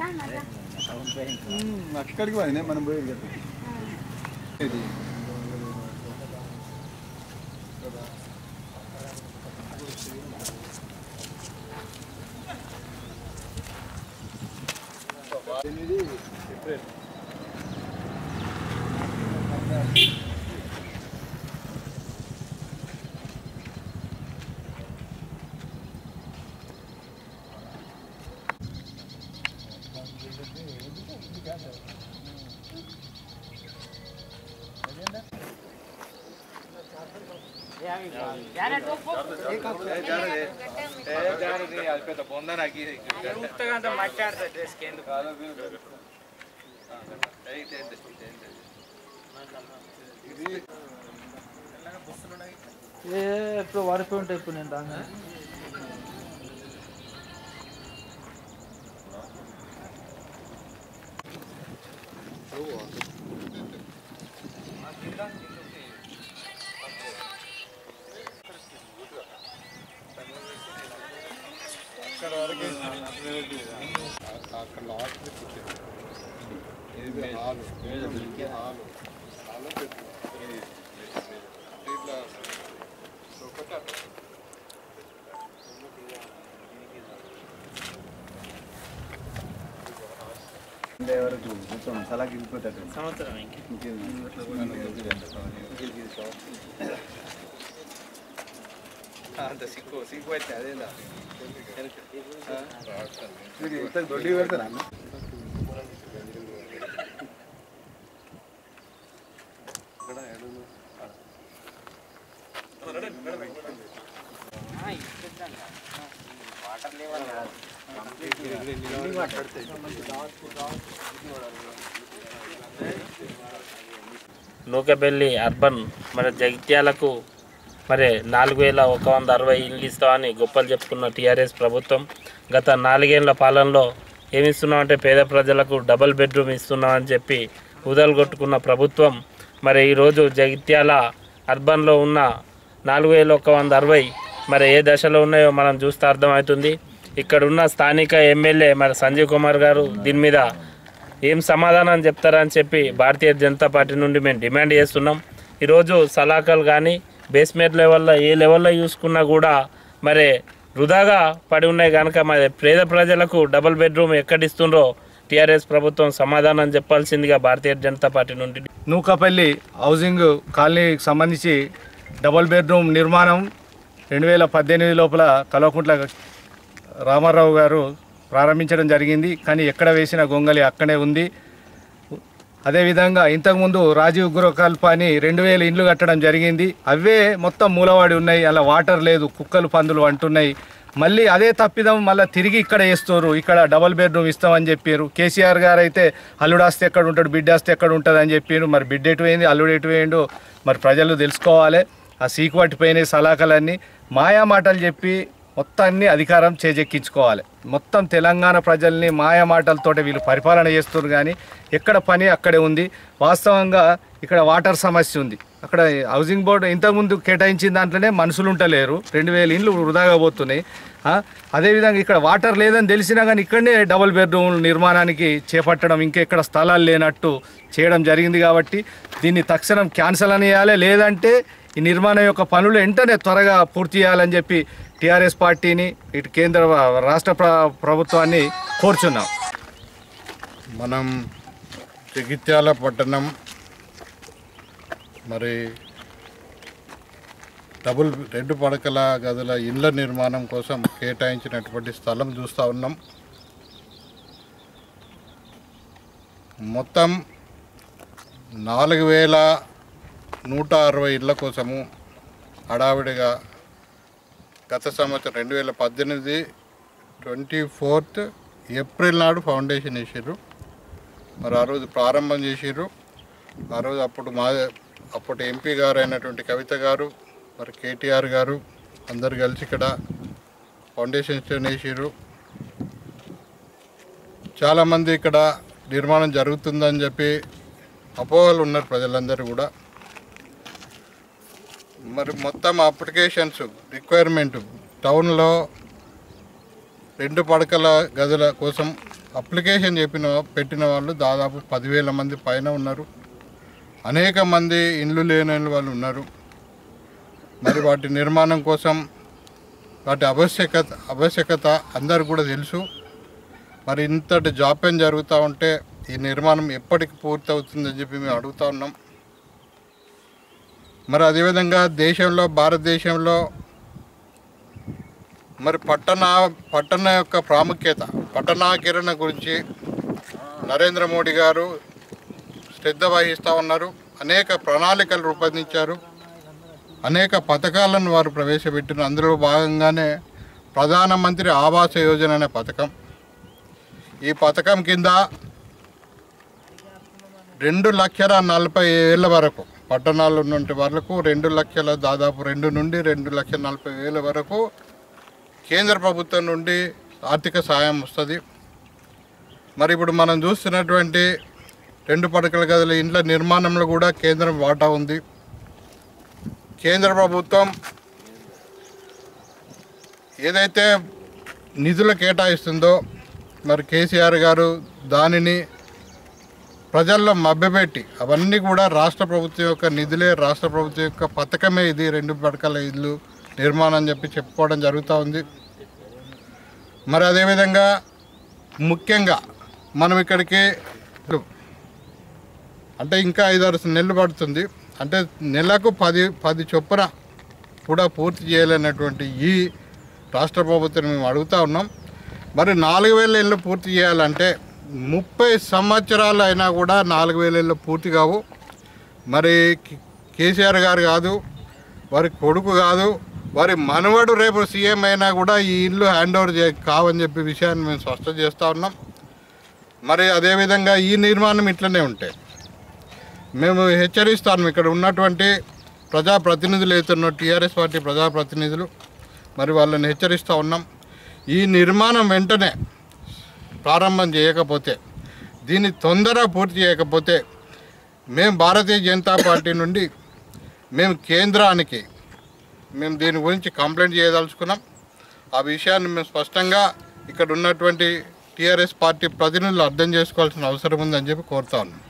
అక్కడికి పోయింది మనం పోయేది కదా ఇది ఎనిమిది ఏప్రిల్ ఏ ఇప్పుడు వాడిపోయి ఉంటాయి ఇప్పుడు నేను రాగా ఉండే వరకు మొత్తం సలాకి వెళ్ళిపోతాడు సంవత్సరం అంత సిక్కు సిక్కు అయితే అదేనా ఇంత దొడ్డి పెడతారా అన్న నూకబెల్లి అర్బన్ మరి జగిత్యాలకు మరి నాలుగు వేల ఒక వంద అరవై ఇల్లు ఇస్తామని గొప్పలు చెప్పుకున్న టీఆర్ఎస్ ప్రభుత్వం గత నాలుగేళ్ల పాలనలో ఏమి ఇస్తున్నామంటే పేద ప్రజలకు డబుల్ బెడ్రూమ్ ఇస్తున్నామని చెప్పి కొట్టుకున్న ప్రభుత్వం మరి ఈరోజు జగిత్యాల అర్బన్లో ఉన్న నాలుగు వేల ఒక వంద అరవై మరి ఏ దశలో ఉన్నాయో మనం చూస్తే అర్థమవుతుంది ఇక్కడ ఉన్న స్థానిక ఎమ్మెల్యే మరి సంజీవ్ కుమార్ గారు దీని మీద ఏం సమాధానం చెప్తారని చెప్పి భారతీయ జనతా పార్టీ నుండి మేము డిమాండ్ చేస్తున్నాం ఈరోజు సలాకలు కానీ బేస్మెంట్ లెవెల్లో ఏ లెవెల్లో చూసుకున్నా కూడా మరి వృధాగా పడి ఉన్నాయి కనుక మరి పేద ప్రజలకు డబుల్ బెడ్రూమ్ ఎక్కడిస్తుండ్రో టీఆర్ఎస్ ప్రభుత్వం సమాధానం చెప్పాల్సిందిగా భారతీయ జనతా పార్టీ నుండి నూకపల్లి హౌసింగ్ కాలనీకి సంబంధించి డబుల్ బెడ్రూమ్ నిర్మాణం రెండు వేల పద్దెనిమిది లోపల కల్వకుంట్ల రామారావు గారు ప్రారంభించడం జరిగింది కానీ ఎక్కడ వేసిన గొంగలి అక్కడే ఉంది అదేవిధంగా ఇంతకుముందు రాజీవ్ గృహకల్ప అని రెండు వేల ఇండ్లు కట్టడం జరిగింది అవే మొత్తం మూలవాడి ఉన్నాయి అలా వాటర్ లేదు కుక్కలు పందులు అంటున్నాయి మళ్ళీ అదే తప్పిదం మళ్ళీ తిరిగి ఇక్కడ వేస్తారు ఇక్కడ డబల్ బెడ్రూమ్ ఇస్తామని చెప్పారు కేసీఆర్ గారు అయితే అల్లుడాస్తే ఎక్కడ ఉంటాడు బిడ్డాస్తే ఎక్కడ ఉంటుంది అని చెప్పారు మరి బిడ్డ ఎటు పోయింది అల్లుడు ఎటు పోయిండు మరి ప్రజలు తెలుసుకోవాలి ఆ సీకువట్టిపోయిన సలాకలన్నీ మాయా మాటలు చెప్పి మొత్తాన్ని అధికారం చేజెక్కించుకోవాలి మొత్తం తెలంగాణ ప్రజల్ని మాయ మాటలతోటి వీళ్ళు పరిపాలన చేస్తున్నారు కానీ ఎక్కడ పని అక్కడే ఉంది వాస్తవంగా ఇక్కడ వాటర్ సమస్య ఉంది అక్కడ హౌసింగ్ బోర్డు ఇంతకుముందు కేటాయించిన దాంట్లోనే మనుషులు ఉంటలేరు రెండు వేల ఇండ్లు వృధాగా పోతున్నాయి ఆ, అదేవిధంగా ఇక్కడ వాటర్ లేదని తెలిసినా కానీ ఇక్కడనే డబుల్ బెడ్రూమ్ నిర్మాణానికి చేపట్టడం ఇంకెక్కడ స్థలాలు లేనట్టు చేయడం జరిగింది కాబట్టి దీన్ని తక్షణం క్యాన్సల్ అనేయాలి లేదంటే ఈ నిర్మాణం యొక్క పనులు వెంటనే త్వరగా పూర్తి చేయాలని చెప్పి టీఆర్ఎస్ పార్టీని ఇటు కేంద్ర రాష్ట్ర ప్ర ప్రభుత్వాన్ని కోరుచున్నాం మనం జగిత్యాల పట్టణం మరి డబుల్ రెండు పడకల గదుల ఇండ్ల నిర్మాణం కోసం కేటాయించినటువంటి స్థలం చూస్తూ ఉన్నాం మొత్తం నాలుగు వేల నూట అరవై ఇళ్ళ కోసము హడావిడిగా గత సంవత్సరం రెండు వేల పద్దెనిమిది ట్వంటీ ఫోర్త్ ఏప్రిల్ నాడు ఫౌండేషన్ వేసారు మరి ఆ రోజు ప్రారంభం చేసిర్రు ఆ రోజు అప్పుడు మా అప్పటి ఎంపీ గారు అయినటువంటి కవిత గారు మరి కేటీఆర్ గారు అందరు కలిసి ఇక్కడ ఫౌండేషన్ స్టోన్ వేసిర్రు చాలామంది ఇక్కడ నిర్మాణం జరుగుతుందని చెప్పి అపోహలు ఉన్నారు ప్రజలందరూ కూడా మరి మొత్తం అప్లికేషన్స్ రిక్వైర్మెంట్ టౌన్లో రెండు పడకల గదుల కోసం అప్లికేషన్ చెప్పిన పెట్టిన వాళ్ళు దాదాపు పదివేల మంది పైన ఉన్నారు అనేక మంది ఇండ్లు లేని వాళ్ళు ఉన్నారు మరి వాటి నిర్మాణం కోసం వాటి ఆవశ్యకత ఆవశ్యకత అందరు కూడా తెలుసు మరి ఇంతటి జాప్యం జరుగుతూ ఉంటే ఈ నిర్మాణం ఎప్పటికి పూర్తి అవుతుందని చెప్పి మేము అడుగుతా ఉన్నాం మరి అదేవిధంగా దేశంలో భారతదేశంలో మరి పట్టణ పట్టణ యొక్క ప్రాముఖ్యత పట్టణాకిరణ గురించి నరేంద్ర మోడీ గారు శ్రద్ధ వహిస్తూ ఉన్నారు అనేక ప్రణాళికలు రూపొందించారు అనేక పథకాలను వారు ప్రవేశపెట్టిన అందులో భాగంగానే ప్రధానమంత్రి ఆవాస యోజన అనే పథకం ఈ పథకం కింద రెండు లక్షల నలభై ఏళ్ళ వరకు పట్టణాలు ఉన్నంటి వరకు రెండు లక్షల దాదాపు రెండు నుండి రెండు లక్షల నలభై వేల వరకు కేంద్ర ప్రభుత్వం నుండి ఆర్థిక సాయం వస్తుంది మరి ఇప్పుడు మనం చూస్తున్నటువంటి రెండు పడకల గదుల ఇండ్ల నిర్మాణంలో కూడా కేంద్రం వాటా ఉంది కేంద్ర ప్రభుత్వం ఏదైతే నిధులు కేటాయిస్తుందో మరి కేసీఆర్ గారు దానిని ప్రజల్లో మభ్యపెట్టి అవన్నీ కూడా రాష్ట్ర ప్రభుత్వం యొక్క నిధులే రాష్ట్ర ప్రభుత్వం యొక్క పథకమే ఇది రెండు పడకల ఇల్లు నిర్మాణం అని చెప్పి చెప్పుకోవడం జరుగుతూ ఉంది మరి అదేవిధంగా ముఖ్యంగా మనం ఇక్కడికి అంటే ఇంకా ఐదారు నెలలు పడుతుంది అంటే నెలకు పది పది చొప్పున కూడా పూర్తి చేయాలనేటువంటి ఈ రాష్ట్ర ప్రభుత్వం మేము అడుగుతా ఉన్నాం మరి నాలుగు వేల ఇళ్ళు పూర్తి చేయాలంటే ముప్పై సంవత్సరాలు అయినా కూడా నాలుగు వేల ఇళ్ళు పూర్తి కావు మరి కే- కేసీఆర్ గారు కాదు వారి కొడుకు కాదు వారి మనవడు రేపు సీఎం అయినా కూడా ఈ ఇల్లు హ్యాండ్ ఓవర్ చే కావని చెప్పి విషయాన్ని మేము స్పష్టం చేస్తూ ఉన్నాం మరి అదేవిధంగా ఈ నిర్మాణం ఇట్లనే ఉంటాయి మేము హెచ్చరిస్తాము ఇక్కడ ఉన్నటువంటి ప్రజాప్రతినిధులు అవుతున్న టీఆర్ఎస్ పార్టీ ప్రజాప్రతినిధులు మరి వాళ్ళని హెచ్చరిస్తూ ఉన్నాం ఈ నిర్మాణం వెంటనే ప్రారంభం చేయకపోతే దీన్ని తొందరగా పూర్తి చేయకపోతే మేము భారతీయ జనతా పార్టీ నుండి మేము కేంద్రానికి మేము దీని గురించి కంప్లైంట్ చేయదలుచుకున్నాం ఆ విషయాన్ని మేము స్పష్టంగా ఇక్కడ ఉన్నటువంటి టీఆర్ఎస్ పార్టీ ప్రతినిధులు అర్థం చేసుకోవాల్సిన అవసరం ఉందని చెప్పి కోరుతా ఉన్నాం